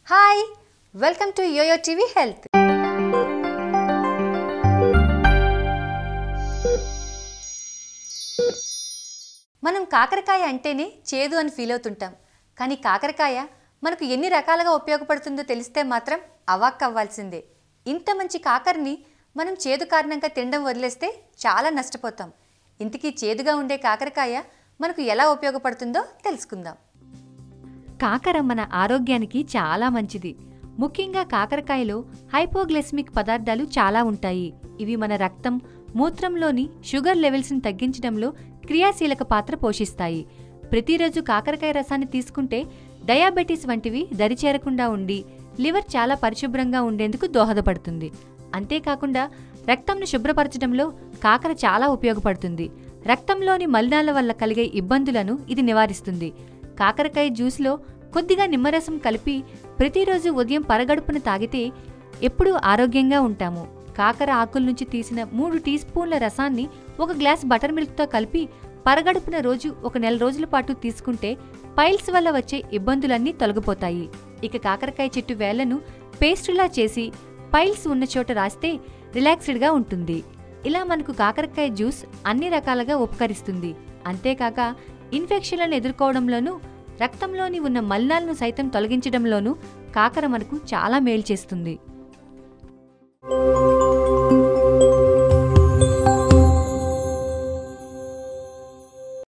hi welcome to yoyo TV health మనం కాకరకాయ అంటేనే చేదు అని ఫీల్ అవుతుంటాం కానీ కాకరకాయ మనకు ఎన్ని రకాలుగా ఉపయోగపడుతుందో తెలిస్తే మాత్రం అవాక్ అవ్వాల్సిందే ఇంత మంచి కాకరని మనం చేదు కారణంగా తినడం వదిలేస్తే చాలా నష్టపోతాం ఇంతకీ చేదుగా ఉండే కాకరకాయ మనకు ఎలా ఉపయోగపడుతుందో తెలుసుకుందాం కాకర మన ఆరోగ్యానికి చాలా మంచిది ముఖ్యంగా కాకరకాయలో హైపోగ్లైసమిక్ పదార్థాలు చాలా ఉంటాయి ఇవి మన రక్తం మూత్రంలోని షుగర్ లెవెల్స్ని తగ్గించడంలో క్రియాశీలక పాత్ర పోషిస్తాయి ప్రతిరోజు కాకరకాయ రసాన్ని తీసుకుంటే డయాబెటీస్ వంటివి దరిచేరకుండా ఉండి లివర్ చాలా పరిశుభ్రంగా ఉండేందుకు దోహదపడుతుంది అంతేకాకుండా రక్తంను శుభ్రపరచడంలో కాకర చాలా ఉపయోగపడుతుంది రక్తంలోని మలినాల వల్ల కలిగే ఇబ్బందులను ఇది నివారిస్తుంది కాకరకాయ జ్యూస్లో కొద్దిగా నిమ్మరసం కలిపి ప్రతిరోజు ఉదయం పరగడుపున తాగితే ఎప్పుడూ ఆరోగ్యంగా ఉంటాము కాకర ఆకుల నుంచి తీసిన మూడు టీ స్పూన్ల రసాన్ని ఒక గ్లాస్ బటర్ మిల్క్తో కలిపి పరగడుపున రోజు ఒక నెల రోజుల పాటు తీసుకుంటే పైల్స్ వల్ల వచ్చే ఇబ్బందులన్నీ తొలగిపోతాయి ఇక కాకరకాయ చెట్టు వేళ్లను పేస్టులా చేసి పైల్స్ ఉన్న చోట రాస్తే రిలాక్స్డ్గా ఉంటుంది ఇలా మనకు కాకరకాయ జ్యూస్ అన్ని రకాలుగా ఉపకరిస్తుంది అంతేకాక ఇన్ఫెక్షన్లను ఎదుర్కోవడంలోనూ రక్తంలోని ఉన్న మలినాలను సైతం తొలగించడంలోనూ కాకర మనకు చాలా మేలు చేస్తుంది